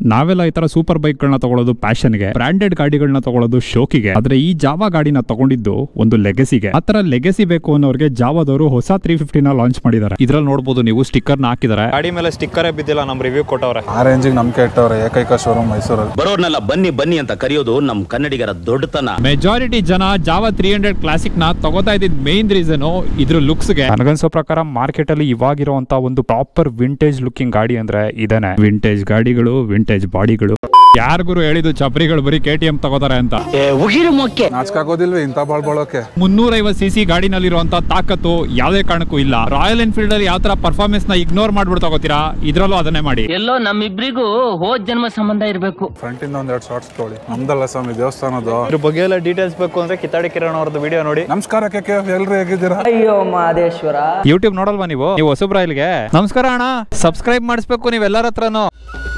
ನಾವೆಲ್ಲ ಈ ತರ ಸೂಪರ್ ಬೈಕ್ ಗಳನ್ನ ತಗೊಳ್ಳೋದು ಪ್ಯಾಷನ್ಗೆ ಬ್ರಾಂಡೆಡ್ ಗಾಡಿಗಳನ್ನ ತಗೊಳ್ಳೋದು ಶೋಕಿಗೆ ಆದ್ರೆ ಈ ಜಾವಾ ಗಾಡಿನ ತಗೊಂಡಿದ್ದು ಒಂದು ಲೆಗಸಿಗೆ ಆತರ ಲೆಗಸಿ ಬೇಕು ಅನ್ನೋರಿಗೆ ಜಾವಾದವರು ಹೊಸ ತ್ರೀ ಫಿಫ್ಟಿನ ಲಾಂಚ್ ಮಾಡಿದ್ದಾರೆ ಇದ್ರಲ್ಲಿ ನೋಡಬಹುದು ನೀವು ಸ್ಟಿಕ್ಕರ್ ನ ಹಾಕಿದ್ದಾರೆ ಗಾಡಿ ಮೇಲೆ ಸ್ಟಿಕ್ಕರೇ ಬಿದ್ದಿಲ್ಲ ನಮ್ ರಿವ್ಯೂ ಕೊಟ್ಟವ್ರೆ ಆ ರೇಂಜಿಗೆ ನಂಬಿಕೆ ಇಟ್ಟವ್ರೆ ಏಕೈಕ ಶೋರೂಮ್ ಮೈಸೂರಲ್ಲಿ ಬರೋರ್ನೆಲ್ಲ ಬನ್ನಿ ಬನ್ನಿ ಅಂತ ಕರೆಯೋದು ನಮ್ ಕನ್ನಡಿಗರ ದೊಡ್ಡತನ ಮೆಜಾರಿಟಿ ಜನ ಜಾವಾ ತ್ರೀ ಹಂಡ್ರೆಡ್ ಕ್ಲಾಸಿಕ್ ನ ತಗೋತಾ ಇದ್ದಿದ್ ಮೇನ್ ರೀಸನ್ ಇದ್ರ ಲುಕ್ಸ್ ಗೆ ನನಗನ್ಸೋ ಪ್ರಕಾರ ಮಾರ್ಕೆಟ್ ಅಲ್ಲಿ ಇವಾಗಿರುವಂತ ಒಂದು ಪ್ರಾಪರ್ ವಿಂಟೇಜ್ ಲುಕಿಂಗ್ ಗಾಡಿ ಅಂದ್ರೆ ಇದೇನೆ ವಿಂಟೇಜ್ ಗಾಡಿಗಳು ವಿಂಟೇಜ್ ಬಾಡಿಗಳು ಯಾರಿಗೂ ಹೇಳಿದ್ದು ಚಪ್ರಿಗಳು ಬರೀ ಕೆ ಟಿ ಎಂ ತಗೋತಾರೆ ಅಂತ ನಾಚ್ಕಾಗೋದಿಲ್ವಿ ಇಂಥ ಬಾಳ್ ಬಾಳೋಕೆ ಮುನ್ನೂರೈವತ್ತು ಸಿ ಸಿ ಗಾಡಿನಲ್ಲಿರುವಂತ ತಾಕತ್ತು ಯಾವುದೇ ಕಾರಣಕ್ಕೂ ಇಲ್ಲ ರಾಯಲ್ ಎನ್ಫೀಲ್ಡ್ ಅಲ್ಲಿ ಯಾವ ತರ ಪರ್ಫಾರ್ಮೆನ್ಸ್ ನ ಇಗ್ನೋರ್ ಮಾಡ್ಬಿಟ್ಟು ತಗೋತೀರಾ ಇದ್ರಲ್ಲೂ ಅದನ್ನೇ ಮಾಡಿ ಎಲ್ಲೋ ನಮ್ಮಿಬ್ರಿಗೂ ಹೋದ್ ಜನ್ಮ ಸಂಬಂಧ ಇರ್ಬೇಕು ಫ್ರಂಟ್ ಇಂದ ಒಂದ್ ಎರಡು ಶಾರ್ಟ್ಸ್ ತೊಗೊಳ್ಳಿ ನಮ್ದಲ್ಲ ಸ್ವಾಮಿ ದೇವಸ್ಥಾನದ್ದು ಇದ್ರ ಬಗ್ಗೆ ಎಲ್ಲ ಡೀಟೇಲ್ಸ್ ಬೇಕು ಅಂದ್ರೆ ಕಿತ್ತಾಡಿ ಕಿರಣ್ ಅವ್ರದ್ದು ವಿಡಿಯೋ ನೋಡಿ ನಮಸ್ಕಾರ ಕೆ ಕೆ ಎಲ್ರು ಹೇಗಿದ್ದೀರಾ ಯೂಟ್ಯೂಬ್ ನೋಡಲ್ವಾ ನೀವು ನೀವು ಹೊಸಬ್ರ ಇಲ್ಲಿಗೆ ನಮಸ್ಕಾರ ಅಣ್ಣ ಸಬ್ಸ್ಕ್ರೈಬ್ ಮಾಡಿಸ್ಬೇಕು ನೀವೆಲ್ಲರ ಹತ್ರನು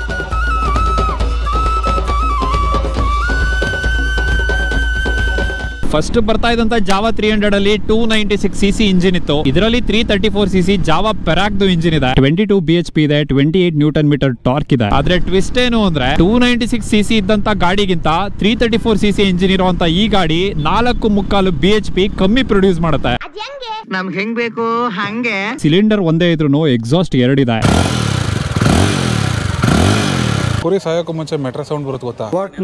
ಫಸ್ಟ್ ಬರ್ತಾ ಇದ್ದಂತ ಜಾವಾ ತ್ರೀ ಹಂಡ್ರೆಡ್ ಅಲ್ಲಿ two ninety six C C engine ಇತ್ತು ಇದರಲ್ಲಿ three thirty four C C Jawa ಪೆರಾಕ್ದು ಇಂಜಿನ್ ಇದೆ twenty two B H P ಇದೆ twenty eight newton metre torque ಇದೆ ಆದ್ರೆ ಟ್ವಿಸ್ಟ್ ಏನು ಅಂದ್ರೆ two ninety six C C ಇದ್ದಂತ ಗಾಡಿಗಿಂತ three thirty four C C engine ಇರುವಂತ ಈ ಗಾಡಿ ನಾಲ್ಕು ಮುಕ್ಕಾಲು ಬಿ ಎಚ್ ಪಿ ಕಮ್ಮಿ ಪ್ರೊಡ್ಯೂಸ್ ಮಾಡುತ್ತೆ ನಮ್ಗೆ ಹೆಂಗ್ ಬೇಕು ಹಂಗೆ ಸಿಲಿಂಡರ್ ಒಂದೇ ಇದ್ರೂ ಎಕ್ಸಾಸ್ಟ್ ಎರಡಿದೆ ಕುರಿ ಸಾಯೋಕ್ಕೂ ಮುಂಚೆ ಮೆಟ್ರೋ ಸೌಂಡ್ ಬರುತ್ತೆ ಗೊತ್ತಾ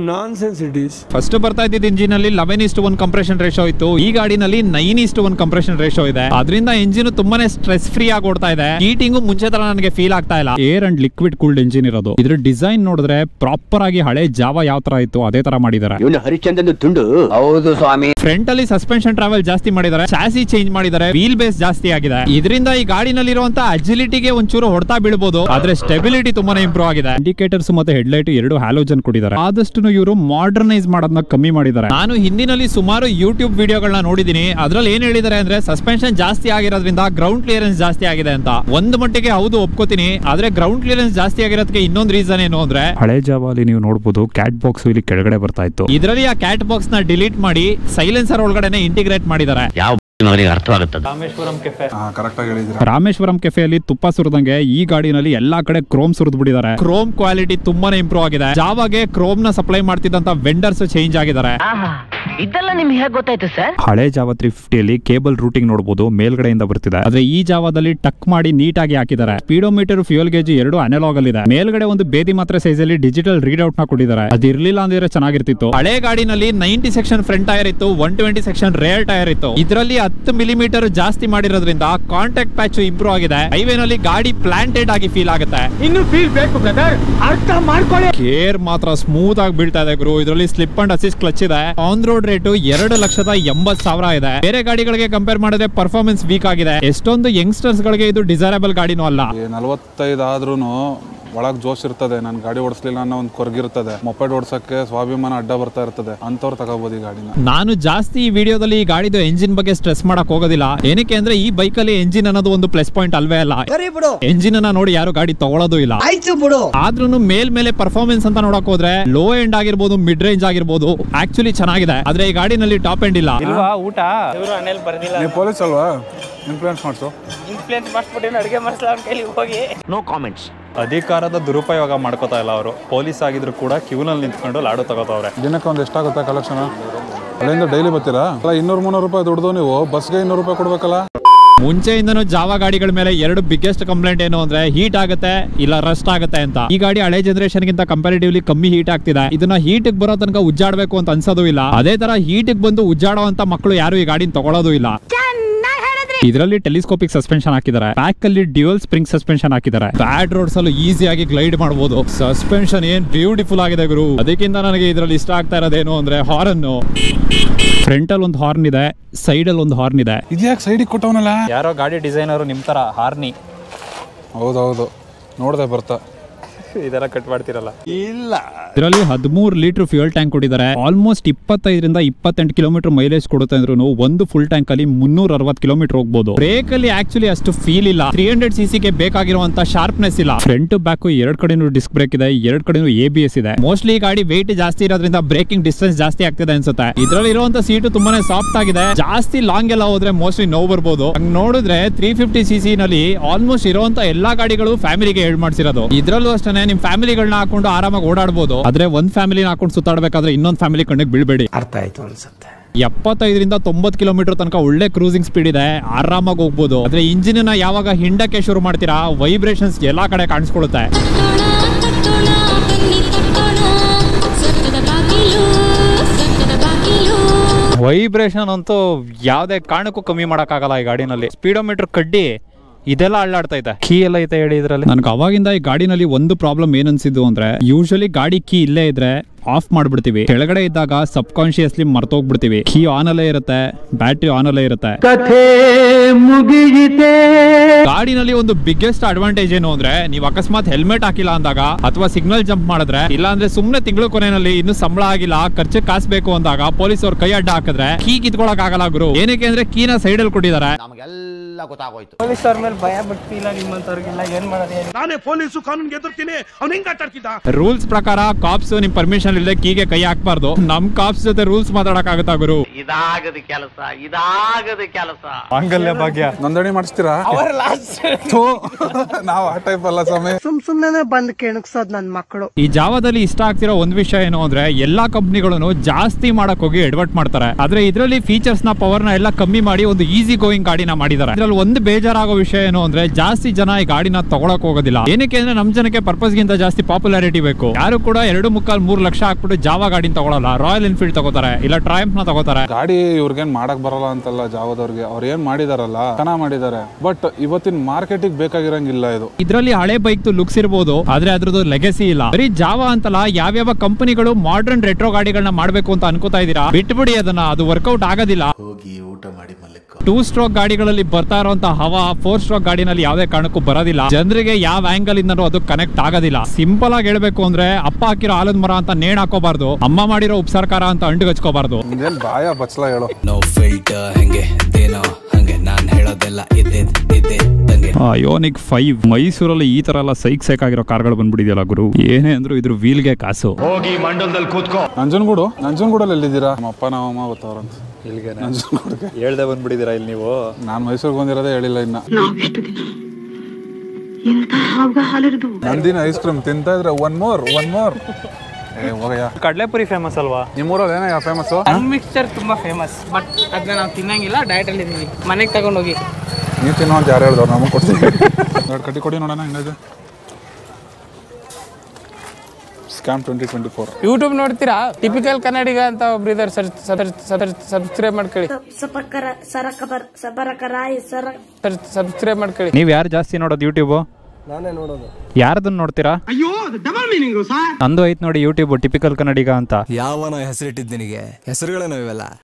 ಫಸ್ಟ್ ಬರ್ತಾ ಇದ್ದಿದ್ದ ಇಂಜಿನ್ ಅಲ್ಲಿ eleven is to one compression ratio ಇತ್ತು ಈ ಗಾಡಿನಲ್ಲಿ nine is to one compression ratio ಇದೆ ಅದರಿಂದ ಇಂಜಿನ್ ತುಂಬಾನೇ ಸ್ಟ್ರೆಸ್ ಫ್ರೀ ಆಗಿ ಓಡ್ತಾ ಇದೆ ಹೀಟಿಂಗು ಮುಂಚೆ ತರ ನನಗೆ ಫೀಲ್ ಆಗ್ತಾ ಇಲ್ಲ air and liquid cooled engine ಇರೋದು ಇದ್ರ ಡಿಸೈನ್ ನೋಡಿದ್ರೆ ಪ್ರಾಪರ್ ಆಗಿ ಹಳೆ ಜಾವ ಯಾವ ತರ ಇತ್ತು ಅದೇ ತರ ಮಾಡಿದ್ದಾರೆ ಇವನು ಹರಿಚಂದನ್ ತುಂಡು ಹೌದು ಸ್ವಾಮಿ ಫ್ರಂಟ್ ಅಲ್ಲಿ ಸಸ್ಪೆನ್ಷನ್ ಟ್ರಾವೆಲ್ ಜಾಸ್ತಿ ಮಾಡಿದ್ದಾರೆ ಚಾಸಿ ಚೇಂಜ್ ಮಾಡಿದ್ದಾರೆ ವೀಲ್ ಬೇಸ್ ಜಾಸ್ತಿ ಆಗಿದೆ ಇದರಿಂದ ಈ ಗಾಡಿನಲ್ಲಿರುವಂತ ಅಜಿಲಿಟಿಗೆ ಒಂಚೂರು ಹೊಡ್ತಾ ಬೀಳ್ಬೋದು ಆದ್ರೆ ಸ್ಟೆಬಿಲಿಟಿ ತುಂಬಾನೇ ಇಂಪ್ರೂವ್ ಆಗಿದೆ ಇಂಡಿಕೇಟರ್ಸ್ ಮತ್ತೆ ಹೆಡ್ಲೈಟ್ ಎರಡು ಹ್ಯಾಲೋಜನ್ ಕೊಟ್ಟಿದ್ದಾರೆ ಆದಷ್ಟು ಇವರು ಮಾಡರ್ನೈಸ್ ಮಾಡೋದನ್ನ ಕಮ್ಮಿ ಮಾಡಿದ್ದಾರೆ ನಾನು ಹಿಂದಿನಲ್ಲಿ ಸುಮಾರು ಯೂಟ್ಯೂಬ್ ವಿಡಿಯೋಗಳನ್ನ ನೋಡಿದೀನಿ ಅದ್ರಲ್ಲಿ ಏನ್ ಹೇಳಿದ್ದಾರೆ ಅಂದ್ರೆ ಸಸ್ಪೆನ್ಷನ್ ಜಾಸ್ತಿ ಆಗಿರೋದ್ರಿಂದ ಗ್ರೌಂಡ್ ಕ್ಲಿಯರೆನ್ಸ್ ಜಾಸ್ತಿ ಆಗಿದೆ ಅಂತ ಒಂದು ಮಟ್ಟಿಗೆ ಹೌದು ಒಪ್ಕೋತೀನಿ ಆದ್ರೆ ಗ್ರೌಂಡ್ ಕ್ಲಿಯರೆನ್ಸ್ ಜಾಸ್ತಿ ಆಗಿರೋದಕ್ಕೆ ಇನ್ನೊಂದು ರೀಸನ್ ಏನು ಅಂದ್ರೆ ಹಳೆ ಜಾವಲ್ಲಿ ನೀವು ನೋಡಬಹುದು ಕ್ಯಾಟ್ ಬಾಕ್ಸ್ ಇಲ್ಲಿ ಕೆಳಗಡೆ ಬರ್ತಾ ಇತ್ತು ಇದರಲ್ಲಿ ಆ ಕ್ಯಾಟ್ ಬಾಕ್ಸ್ ನ ಡಿಲೀಟ್ ಮಾಡಿ ಸೈಲೆನ್ಸರ್ ಒಳಗಡೆ ಇಂಟಿಗ್ರೇಟ್ ಮಾಡಿದ್ದಾರೆ ಯಾವ ಮಗನಿಗೆ ಅರ್ಥವಾಗುತ್ತದೆ ರಾಮೇಶ್ವರಂ ಕೆಫೆ ಹಾ ಕರೆಕ್ಟಾಗಿ ಹೇಳಿದ್ದೀರಾ ರಾಮೇಶ್ವರಂ ಕೆಫೆಯಲ್ಲಿ ತುಪ್ಪ ಸುರಿದಂಗೆ ಈ ಗಾಡಿನಲ್ಲಿ ಎಲ್ಲಾ ಕಡೆ ಕ್ರೋಮ್ ಸುರಿದು ಬಿಟ್ಟಿದ್ದಾರೆ ಕ್ರೋಮ್ ಕ್ವಾಲಿಟಿ ತುಂಬಾನೇ ಇಂಪ್ರೂವ್ ಆಗಿದೆ ಜಾವಾಗೆ ಕ್ರೋಮ್ ನ ಸಪ್ಲೈ ಮಾಡ್ತಿದ್ದಂತ ವೆಂಡರ್ಸ್ ಚೇಂಜ್ ಆಗಿದ್ದಾರೆ ಆಹಾ ಇದೆಲ್ಲ ನಿಮ್ಗೆ ಹೇಗ್ ಗೊತ್ತಾಯ್ತು ಸರ್ ಹಳೆ ಜಾವ ತ್ರೀ ಫಿಫ್ಟಿಯಲ್ಲಿ ಕೇಬಲ್ ರೂಟಿಂಗ್ ನೋಡಬಹುದು ಮೇಲ್ಗಡೆಯಿಂದ ಬರ್ತಿದೆ ಆದ್ರೆ ಈ ಜಾವದಲ್ಲಿ ಟಕ್ ಮಾಡಿ ನೀಟಾಗಿ ಹಾಕಿದ್ದಾರೆ ಸ್ಪೀಡೋಮೀಟರ್ ಫ್ಯೂಯಲ್ ಗೇಜ್ ಎರಡು ಅನಲಾಗ್ ಅಲ್ಲಿ ಇದೆ ಮೇಲ್ಗಡೆ ಒಂದು ಬೇದಿ ಮಾತ್ರ ಸೈಜ್ ಅಲ್ಲಿ ಡಿಜಿಟಲ್ ರೀಡ್ಔಟ್ ನ ಕೊಟ್ಟಿದ್ದಾರೆ ಅದು ಇರ್ಲಿಲ್ಲ ಅಂದ್ರೆ ಚೆನ್ನಾಗಿರ್ತಿತ್ತು ಹಳೆ ಗಾಡಿನಲ್ಲಿ ನೈಂಟಿ ಸೆಕ್ಷನ್ ಫ್ರಂಟ್ ಟೈರ್ ಇತ್ತು one twenty section rear tyre ಇತ್ತು ಇದರಲ್ಲಿ ಹತ್ತು ಮಿಲಿಮೀಟರ್ ಜಾಸ್ತಿ ಮಾಡಿರೋದ್ರಿಂದ ಕಾಂಟ್ಯಾಕ್ಟ್ ಪ್ಯಾಚ್ ಇಂಪ್ರೂವ್ ಆಗಿದೆ ಹೈವೇ ನಲ್ಲಿ ಗಾಡಿ ಪ್ಲಾಂಟೆಡ್ ಆಗಿ ಫೀಲ್ ಆಗುತ್ತೆ ಇನ್ನು ಫೀಲ್ ಬೇಕು ಬ್ರದರ್ ಅರ್ಥ ಮಾಡ್ಕೊಳ್ಳಿ ಕೇರ್ ಮಾತ್ರ ಸ್ಮೂತ್ ಆಗಿ ಬೀಳ್ತಾ ಇದೆ ಗುರು ಇದರಲ್ಲಿ ಸ್ಲಿಪ್ ಅಂಡ್ ಅಸಿಸ್ಟ್ ಕ್ಲಚ್ ಇದೆ ಆನ್ ರೋಡ್ ರೇಟ್ ಎರಡು ಲಕ್ಷದ ಎಂಬತ್ ಸಾವಿರ ಇದೆ ಬೇರೆ ಗಾಡಿಗಳಿಗೆ ಕಂಪೇರ್ ಮಾಡಿದ್ರೆ ಪರ್ಫಾರ್ಮೆನ್ಸ್ ವೀಕ್ ಆಗಿದೆ ಎಷ್ಟೊಂದು ಯಂಗ್ಸ್ಟರ್ಸ್ ಗಳಿಗೆ ಇದು ಡಿಸೈರಬಲ್ ಗಾಡಿನೂ ಅಲ್ಲ ಈ ನಲವತ್ತೈದು ಆದ್ರೂ ಒಳಗ್ ಜೋಶ್ ಇರ್ತದೆ ನಾನು ಗಾಡಿ ಓಡಿಸ್ಲಿಲ್ಲ ಅನ್ನೋ ಒಂದು ಕೊರ್ಗಿರ್ತದೆ ಮೊಪೆಡ್ ಓಡ್ಸಕ್ಕೆ ಸ್ವಾಭಿಮಾನ ಅಡ್ಡ ಬರ್ತಾ ಇರ್ತದೆ ಅಂತವ್ರು ತಗೋಬಹುದು ಈ ಗಾಡಿನ ನಾನು ಜಾಸ್ತಿ ಈ ವಿಡಿಯೋದಲ್ಲಿ ಈ ಗಾಡಿದು ಎಂಜಿನ್ ಬಗ್ಗೆ ಸ್ಟ್ರೆಸ್ ಮಾಡಕ್ ಹೋಗೋದಿಲ್ಲ ಏನಕ್ಕೆ ಅಂದ್ರೆ ಈ ಬೈಕ್ ಅಲ್ಲಿ ಎಂಜಿನ್ ಅನ್ನೋದು ಒಂದು ಪ್ಲಸ್ ಪಾಯಿಂಟ್ ಅಲ್ವೇ ಅಲ್ಲ ಎಂಜಿನ್ ಅನ್ನ ನೋಡಿ ಯಾರು ಗಾಡಿ ತಗೊಳ್ಳೋದು ಇಲ್ಲ ಆದ್ರೂ ಮೇಲ್ ಮೇಲೆ ಪರ್ಫಾರ್ಮೆನ್ಸ್ ಅಂತ ನೋಡಕ್ ಹೋದ್ರೆ ಲೋ ಎಂಡ್ ಆಗಿರ್ಬೋದು ಮಿಡ್ ರೇಂಜ್ ಆಗಿರ್ಬೋದು ಆಕ್ಚುಲಿ ಚೆನ್ನಾಗಿದೆ ಆದ್ರೆ ಈ ಗಾಡಿನಲ್ಲಿ ಟಾಪ್ ಎಂಡ್ ಇಲ್ಲ ಇಲ್ವಾ ಊಟ ಇವರು ಮನೇಲಿ ಬರ್ದಿಲ್ಲ ನೀವು ಪೊಲೀಸ್ ಅಲ್ವಾ ಇನ್ಫ್ಲೂಯೆನ್ಸ್ ಮಾಡಿಸು ಇನ್ಫ್ಲೂಯೆನ್ಸ್ ಮಾಡಿಸ್ಬಿಟ್ಟು ಅಡುಗೆ ಮಾಡಿಸ್ಲ ಅವ್ನ ಕೈಲಿ ಹೋಗಿ ನೋ ಕಾಮೆಂಟ್ಸ್ ಅಧಿಕಾರದ ದುರುಪಯೋಗ ಮಾಡ್ಕೋತಾ ಇಲ್ಲ ಅವರು ಪೊಲೀಸ್ ಆಗಿದ್ರು ಕೂಡ ಕ್ಯೂನಲ್ಲಿ ನಿಂತ್ಕೊಂಡು ಲಾಡು ತಗೋತಾವ್ರೆ ದಿನಕ್ಕೆ ಒಂದು ಎಷ್ಟಾಗುತ್ತಾ ಕಲೆಕ್ಷನ್ ಅಲ್ಲಿಂದ ಡೈಲಿ ಬರ್ತೀರಾ ಅಲ್ಲ ಇನ್ನೂರು ಮುನ್ನೂರು ರೂಪಾಯಿ ದುಡ್ದು ನೀವು ಬಸ್ಗೆ ಇನ್ನೂರು ರೂಪಾಯಿ ಕೊಡ್ಬೇಕಲ್ಲ ಮುಂಚೆಯಿಂದನೂ ಜಾವ ಗಾಡಿಗಳ ಮೇಲೆ ಎರಡು ಬಿಗ್ಗೆಸ್ಟ್ ಕಂಪ್ಲೇಂಟ್ ಏನು ಅಂದ್ರೆ ಹೀಟ್ ಆಗುತ್ತೆ ಇಲ್ಲ ರಸ್ಟ್ ಆಗುತ್ತೆ ಅಂತ ಈ ಗಾಡಿ ಹಳೆ ಜನರೇಷನ್ ಗಿಂತ ಕಂಪ್ಯಾರಿಟಿವ್ಲಿ ಕಮ್ಮಿ ಹೀಟ್ ಆಗ್ತಿದೆ ಇದನ್ನ ಹೀಟ್ ಬರೋ ತನಕ ಉಜ್ಜಾಡ್ಬೇಕು ಅಂತ ಅನ್ಸೋದು ಇಲ್ಲ ಅದೇ ತರ ಹೀಟ್ ಬಂದು ಉಜ್ಜಾಡೋ ಅಂತ ಮಕ್ಕಳು ಯಾರು ಈ ಗಾಡಿನ ತಗೊಳ್ಳೋದು ಇಲ್ಲ ಇದರಲ್ಲಿ ಟೆಲಿಸ್ಕೋಪಿಕ್ ಸಸ್ಪೆನ್ಷನ್ ಹಾಕಿದ್ದಾರೆ ಬ್ಯಾಕ್ ಅಲ್ಲಿ ಡ್ಯೂಯಲ್ ಸ್ಪ್ರಿಂಗ್ ಸಸ್ಪೆನ್ಷನ್ ಹಾಕಿದ್ದಾರೆ ಬ್ಯಾಡ್ ರೋಡ್ಸ್ ಅಲ್ಲೂ ಈಸಿಯಾಗಿ ಗ್ಲೈಡ್ ಮಾಡಬಹುದು ಸಸ್ಪೆನ್ಷನ್ ಏನ್ ಬ್ಯೂಟಿಫುಲ್ ಆಗಿದೆ ಗುರು ಅದಕ್ಕಿಂತ ನನಗೆ ಇದರಲ್ಲಿ ಇಷ್ಟ ಆಗ್ತಾ ಇರೋದೇನು ಅಂದ್ರೆ ಹಾರ್ನ್ ಫ್ರಂಟ್ ಅಲ್ಲಿ ಒಂದು ಹಾರ್ನ್ ಇದೆ ಸೈಡ್ ಅಲ್ಲಿ ಒಂದು ಹಾರ್ನ್ ಇದೆ ಇದ್ಯಾಕೆ ಸೈಡಿಗೆ ಕೊಟ್ಟವನಲ್ಲ ಯಾರೋ ಗಾಡಿ ಡಿಸೈನರು ನಿಮ್ಮ ಥರ ಹಾರ್ನಿ ಹೌದೌದು ನೋಡ್ದೆ ಬರ್ತಾ ಇದೆಲ್ಲ ಕಟ್ ಮಾಡ್ತಿರಲ್ಲ ಇದರಲ್ಲಿ ಹದಿಮೂರು ಲೀಟರ್ ಫ್ಯೂಯಲ್ ಟ್ಯಾಂಕ್ ಕೊಟ್ಟಿದ್ದಾರೆ ಆಲ್ಮೋಸ್ಟ್ ಇಪ್ಪತ್ತೈದರಿಂದ ಇಪ್ಪತ್ತೆಂಟು ಕಿಲೋಮೀಟರ್ ಮೈಲೇಜ್ ಕೊಡುತ್ತೆ ಅಂದ್ರೂ ಒಂದು ಫುಲ್ ಟ್ಯಾಂಕ್ ಅಲ್ಲಿ ಮುನ್ನೂರ ಅರವತ್ತು ಕಿಲೋಮೀಟರ್ ಹೋಗ್ಬೋದು ಬ್ರೇಕ್ ಅಲ್ಲಿ ಆಕ್ಚುಲಿ ಅಷ್ಟು ಫೀಲ್ ಇಲ್ಲ ತ್ರೀ ಹಂಡ್ರೆಡ್ ಸಿ ಗೆ ಬೇಕಾಗಿರುವಂತ ಶಾರ್ಪ್ನೆಸ್ ಇಲ್ಲ ಫ್ರಂಟ್ ಬ್ಯಾಕ್ ಎರಡ್ ಕಡೆನೂ ಡಿಸ್ಕ್ ಬ್ರೇಕ್ ಇದೆ ಎರಡ್ ಕಡೆನೂ ಎ ಬಿ ಎಸ್ ಇದೆ ಮೋಸ್ಟ್ಲಿ ಗಾಡಿ ವೆಯ್ಟ್ ಜಾಸ್ತಿ ಇರೋದ್ರಿಂದ ಬ್ರೇಕಿಂಗ್ ಡಿಸ್ಟೆನ್ಸ್ ಜಾಸ್ತಿ ಆಗ್ತಿದೆ ಅನ್ಸುತ್ತೆ ಇದರಲ್ಲಿ ಇರುವಂತ ಸೀಟು ತುಂಬಾನೇ ಸಾಫ್ಟ್ ಆಗಿದೆ ಜಾಸ್ತಿ ಲಾಂಗ್ ಎಲ್ಲ ಹೋದ್ರೆ ಮೋಸ್ಟ್ಲಿ ನೋವು ಬರ್ಬೋದು ಹಂಗ್ ನೋಡಿದ್ರೆ ತ್ರೀ ಫಿಫ್ಟಿ ಸಿ ಸಿ ನಲ್ಲಿ ಆಲ್ಮೋಸ್ಟ್ ಇರುವಂತ ಎಲ್ಲಾ ಗಾಡಿಗಳು ಫ್ಯಾಮಿಲಿಗೆ ಹೇಳ್ ಮಾಡ್ಸಿರೋದು ಇದ್ರಲ್ಲೂ ಅಷ್ಟೇ ನಿಮ್ ಫ್ಯಾಮಿಲಿಗಳನ್ನ ಹಾಕೊಂಡು ಆರಾಮಾಗಿ ಓಡಾಡ್ಬೋದು ಆದ್ರೆ ಒಂದ್ ಫ್ಯಾಮಿಲಿನ ಹಾಕೊಂಡು ಸುತ್ತಾಡ್ಬೇಕಾದ್ರೆ ಇನ್ನೊಂದ್ ಫ್ಯಾಮಿಲಿ ಕಣ್ಣಿಗೆ ಬೀಳ್ಬೇಡಿ ಅರ್ಥ ಆಯ್ತು ಅನ್ಸುತ್ತೆ ಎಪ್ಪತ್ತೈದರಿಂದ ತೊಂಬತ್ ಕಿಲೋಮೀಟರ್ ತನಕ ಒಳ್ಳೆ ಕ್ರೂಸಿಂಗ್ ಸ್ಪೀಡ್ ಇದೆ ಆರಾಮಾಗಿ ಹೋಗ್ಬೋದು ಆದ್ರೆ ಇಂಜಿನ್ ನ ಯಾವಾಗ ಹಿಂಡಕ್ಕೆ ಶುರು ಮಾಡ್ತೀರಾ ವೈಬ್ರೇಷನ್ಸ್ ಎಲ್ಲಾ ಕಡೆ ಕಾಣಿಸ್ಕೊಳ್ಳುತ್ತೆ ತಟ್ಟೋಣ ಬನ್ನಿ ತಟ್ಟೋಣ ಸ್ವರ್ಗದ ಬಾಗಿಲು ಸ್ವರ್ಗದ ಬಾಗಿಲು ವೈಬ್ರೇಷನ್ ಅಂತೂ ಯಾವುದೇ ಕಾರಣಕ್ಕೂ ಕಮ್ಮಿ ಮಾಡೋಕ್ಕಾಗಲ್ಲ ಈ ಗಾಡಿನಲ್ಲಿ ಸ್ಪೀಡೋಮೀಟರ್ ಕಡ್ಡಿ ಇದೆಲ್ಲ ಅಳ್ಳಾಡ್ತಾ ಇದೆ ಕೀ ಎಲ್ಲ ಐತೆ ಹೇಳಿ ಇದರಲ್ಲಿ ನನ್ಗೆ ಅವಾಗಿಂದ ಈ ಗಾಡಿನಲ್ಲಿ ಒಂದು ಪ್ರಾಬ್ಲಮ್ ಏನ್ ಅನ್ಸಿದ್ದು ಅಂದ್ರೆ ಯೂಶಲಿ ಗಾಡಿ ಕೀ ಇಲ್ಲೇ ಇದ್ರೆ ಆಫ್ ಮಾಡ್ಬಿಡ್ತೀವಿ ಕೆಳಗಡೆ ಇದ್ದಾಗ ಸಬ್ ಕಾನ್ಶಿಯಸ್ಲಿ ಮರ್ತೋಗ್ಬಿಡ್ತೀವಿ ಕೀ ಆನ್ ಅಲ್ಲೇ ಇರುತ್ತೆ ಬ್ಯಾಟ್ರಿ ಆನ್ ಅಲ್ಲೇ ಇರುತ್ತೆ ಗಾಡಿನಲ್ಲಿ ಒಂದು ಬಿಗ್ಗೆಸ್ಟ್ ಅಡ್ವಾಂಟೇಜ್ ಏನು ಅಂದ್ರೆ ನೀವು ಅಕಸ್ಮಾತ್ ಹೆಲ್ಮೆಟ್ ಹಾಕಿಲ್ಲ ಅಂದಾಗ ಅಥವಾ ಸಿಗ್ನಲ್ ಜಂಪ್ ಮಾಡಿದ್ರೆ ಇಲ್ಲ ಅಂದ್ರೆ ಸುಮ್ನೆ ತಿಂಗಳು ಕೊನೆಯಲ್ಲಿ ಇನ್ನು ಸಂಬಳ ಆಗಿಲ್ಲ ಖರ್ಚು ಕಾಸು ಬೇಕು ಅಂದಾಗ ಪೊಲೀಸ್ ಅವ್ರ ಕೈ ಅಡ್ಡ ಹಾಕಿದ್ರೆ ಕೀ ಕಿತ್ಕೊಳಕ್ ಆಗಲ್ಲ ಗುರು ಏನಕ್ಕೆ ಅಂದ್ರೆ ಕೀನ ಸೈಡ್ ಅಲ್ಲಿ ಕೊಟ್ಟಿದ್ದಾರೆ ಪೊಲೀಸ್ ಅವ್ರ ಮೇಲೆ ಭಯ ಬಿಡ್ತಿಲ್ಲ ನಿಮ್ಮಂತವ್ರಿಗೆಲ್ಲ ಏನ್ ಮಾಡೋದು ಹೇಳಿ ನಾನೇ ಪೊಲೀಸು ಕಾನೂನ್ಗೆ ಎದುರ್ತೀನಿ ಅವ್ನು ಹೆಂಗ್ ಆಟಾಡ್ತಿದ್ದ ರೂಲ್ಸ್ ಪ್ರಕಾರ ಕಾಪ್ಸ್ ನಿಮ್ ಪರ್ಮಿಷನ್ ಇಲ್ಲದೆ ಕೀಗೆ ಕೈ ಹಾಕ್ಬಾರ್ದು ನಮ್ ಕಾಪ್ಸ್ ಜೊತೆ ರೂಲ್ಸ್ ಮಾತಾಡಕ್ ಆಗುತ್ತಾ ಗುರು ಇದಾಗದ ಕೆಲಸ ಇದಾಗದ ಕೆಲಸ ಮಾಂಗಲ್ಯ ಭಾಗ್ಯ ನೋಂದಣಿ ಮಾಡಿಸ್ತೀರಾ ಥು, ನಾವು ಆ ಟೈಪ್ ಅಲ್ಲ ಸಮಯ ಸುಮ್ ಸುಮ್ನೆ ಬಂದ್ ಕೆಣಕ್ಸೋದ್ ನನ್ ಮಕ್ಕಳು ಈ ಜಾವದಲ್ಲಿ ಇಷ್ಟ ಆಗ್ತಿರೋ ಒಂದ್ ವಿಷಯ ಏನು ಅಂದ್ರೆ ಎಲ್ಲಾ ಕಂಪ್ನಿಗಳು ಜಾಸ್ತಿ ಮಾಡಕ್ ಹೋಗಿ ಎಡ್ವರ್ಟ್ ಮಾಡ್ತಾರೆ ಆದ್ರೆ ಇದರಲ್ಲಿ ಫೀಚರ್ಸ್ ನ ಪವರ್ ನ ಎಲ್ಲ ಕಮ್ಮಿ ಮಾಡಿ ಒಂದು ಈಸಿ ಗೋಯಿಂಗ್ ಗಾಡಿನ ಮಾಡಿದ್ದಾರೆ ಇದ್ರಲ್ಲಿ ಒಂದು ಬೇಜಾರಾಗೋ ವಿಷಯ ಏನು ಅಂದ್ರೆ ಜಾಸ್ತಿ ಜನ ಈ ಗಾಡಿನ ತಗೊಳಕ್ ಹೋಗೋದಿಲ್ಲ ಏನಕ್ಕೆ ಅಂದ್ರೆ ನಮ್ ಜನಕ್ಕೆ ಪರ್ಪಸ್ ಗಿಂತ ಜಾಸ್ತಿ ಪಾಪ್ಯುಲಾರಿಟಿ ಬೇಕು ಯಾರು ಕೂಡ ಎರಡು ಮುಕ್ಕಾಲ್ ಮೂರ್ ಲಕ್ಷ ಹಾಕ್ಬಿಟ್ಟು ಜಾವ ಗಾಡಿನ ತಗೊಳಲ್ಲ ರಾಯಲ್ ಎನ್ಫೀಲ್ಡ್ ತಗೋತಾರೆ ಇಲ್ಲ ಟ್ರಯಂಫ್ ನ ತಗೋತಾರೆ ಗಾಡಿ ಇವ್ರಿಗೇನ್ ಮಾಡಕ್ ಬರಲ್ಲ ಅಂತಲ್ಲ ಜಾವದವ್ರಿಗೆ ಅವ್ರು ಏನ್ ಮಾಡಿದಾರಲ್ಲ ಚೆನ್ನಾಗ್ ಮಾಡಿದ್ದಾರೆ ಬಟ್ ಇವತ್ತಿನ ಮಾರ್ಕೆಟಿಗೆ ಬೇಕಾಗಿರಂಗಿಲ್ಲ ಇದು ಇದರಲ್ಲಿ ಹಳೆ ಬೈಕ್ ಲುಕ್ಸ್ ಇರಬಹುದು ಆದ್ರೆ ಅದ್ರದ್ದು ಲೆಗಸಿ ಇಲ್ಲ ಬರೀ ಜಾವ ಅಂತಲ್ಲ ಯಾವ್ಯಾವ ಕಂಪನಿಗಳು ಮಾಡರ್ನ್ ರೆಟ್ರೋ ಗಾಡಿಗಳನ್ನ ಮಾಡ್ಬೇಕು ಅಂತ ಅನ್ಕೋತಾ ಇದೀರಾ ಬಿಟ್ಬಿಡಿ ಅದನ್ನ ಅದು ವರ್ಕೌಟ್ ಆಗೋದಿಲ್ಲ ಟೂ ಸ್ಟ್ರೋಕ್ ಗಾಡಿಗಳಲ್ಲಿ ಬರ್ತಾ ಇರುವಂತ ಹವಾ ಫೋರ್ ಸ್ಟ್ರೋಕ್ ಗಾಡಿನಲ್ಲಿ ಯಾವುದೇ ಕಾರಣಕ್ಕೂ ಬರೋದಿಲ್ಲ ಜನರಿಗೆ ಯಾವ ಆಂಗಲ್ ಇಂದನೂ ಅದು ಕನೆಕ್ಟ್ ಆಗೋದಿಲ್ಲ ಸಿಂಪಲ್ ಆಗಿ ಹೇಳ್ಬೇಕು ಅಂದ್ರೆ ಅಪ್ಪ ಹಾಕಿರೋ ಆಲದ ಮರ ಅಂತ ನೇಣ್ ಹಾಕೋಬಾರ್ದು ಅಮ್ಮ ಮಾಡಿರೋ ಉಪಸರ್ಕಾರ ಅಂತ ಅಂಡು ಹಚ್ಕೋಬಾರ್ದು ನಿಂದೇನ್ ಬಾಯ ಬಚ್ಚಲ ಹೇಳು ನೋ ಫಿಲ್ಟರ್ ಹಂಗೆ ದೇನೋ ಹಂಗೆ ನಾನ್ ಹೇಳೋದೆಲ್ಲ ಇದೆ ಇದೆ ತಂಗೆ ಯೋನಿಕ್ ಫೈವ್ ಮೈಸೂರಲ್ಲಿ ಈ ತರ ಎಲ್ಲ ಸೈಕ್ ಸೈಕ್ ಆಗಿರೋ ಕಾರ್ಗಳು ಬಂದ್ಬಿಟ್ಟಿದೆಯಲ್ಲ ಗುರು ಏನೇ ಅಂದ್ರು ಇದ್ರ ವೀಲ್ಗೆ ಕಾಸು ನಂಜನಗೂಡು ನಂಜನಗೂಡಲ್ಲಿ ಎಲ್ಲಿದ್ದೀರಾ ನಮ್ಮ ಅಪ್ಪ ನಮ್ಮ ಅಮ್ಮ ಗೊತ್ತವ್ರಂತ ಇಲ್ಲಿಗೆ ನಂಜನಗೂಡಿಗೆ ಹೇಳ್ದೆ ಬಂದ್ಬಿಟ್ಟಿದ್ದೀರಾ ಇಲ್ಲಿ ನೀವು ನಾನು ಮೈಸೂರಿಗೆ ಬಂದಿರೋದೇ ಹೇಳಿಲ್ಲ ಇನ್ನ ನಾವೆಷ್ಟು ದಿನ ಎಂತ ಹಾವ್ಗ ಹಾಲಿರುದು ನಂದಿನ ಐಸ್ ಕ್ರೀಮ್ ತಿಂತಾ ಇದ್ರೆ ಒನ್ ಮೋರ್ ಒನ್ ಮೋರ್ ಏ ಹೋಗಯ್ಯ ಕಡಲೆಪುರಿ ಫೇಮಸ್ ಅಲ್ವಾ ನಿಮ್ಮೂರಲ್ಲಿ ಏನಯ್ಯ ಫೇಮಸ್ ಹಣ್ಣು ಮಿಕ್ಸ್ಚರ್ ತುಂಬಾ ಫೇಮಸ್ ಬಟ್ ಅದನ್ನ ನಾವು ತಿನ್ನಂಗಿಲ್ಲ ಡಯಟ್ ಅಲ್ಲಿ ಇದೀವಿ ಮನೆಗೆ ತಗೊಂಡೋಗಿ ನೀವು ತಿನ್ನೋ ಅಂತ ಯಾರು ಹೇಳಿದವ್ರು ನಮಗೆ ಕೊಡ್ತೀವಿ ಎರಡು ಕಟ್ಟಿ ಕೊಡಿ ನೋಡೋಣ ಹೆಂಗಿದೆ scam twenty twenty four YouTube ನೋಡ್ತೀರಾ ಟಿಪಿಕಲ್ ಕನ್ನಡಿಗ ಅಂತ ಒಬ್ರು ಇದಾರೆ ಸಬ್ಸ್ಕ್ರೈಬ್ ಮಾಡ್ಕೊಳ್ಳಿ ಸಪಕರ ಸರಕಬರ್ ಸಬರಕರಾಯಿ ಸರ ಸಬ್ಸ್ಕ್ರೈಬ್ ಮಾಡ್ಕೊಳ್ಳಿ ನೀವು ಯಾರು ಜಾಸ್ತಿ ನೋಡೋದು ಯೂಟ್ಯೂಬು ನಾನೇ ನೋಡೋದು ಯಾರ್ದನ್ನ ನೋಡ್ತೀರಾ ಅಯ್ಯೋ ಡಬಲ್ ಮೀನಿಂಗ್ ಸರ್ ನಂದು ಐತ್ ನೋಡಿ ಯೂಟ್ಯೂಬ್ ಟಿಪಿಕಲ್ ಕನ್ನಡಿಗ ಅಂತ ಯಾವನ ಹೆಸರಿಟ್ಟಿದ್ ನಿನಗೆ ಹೆಸರುಗಳೇನೋ ಇವೆಲ್ಲ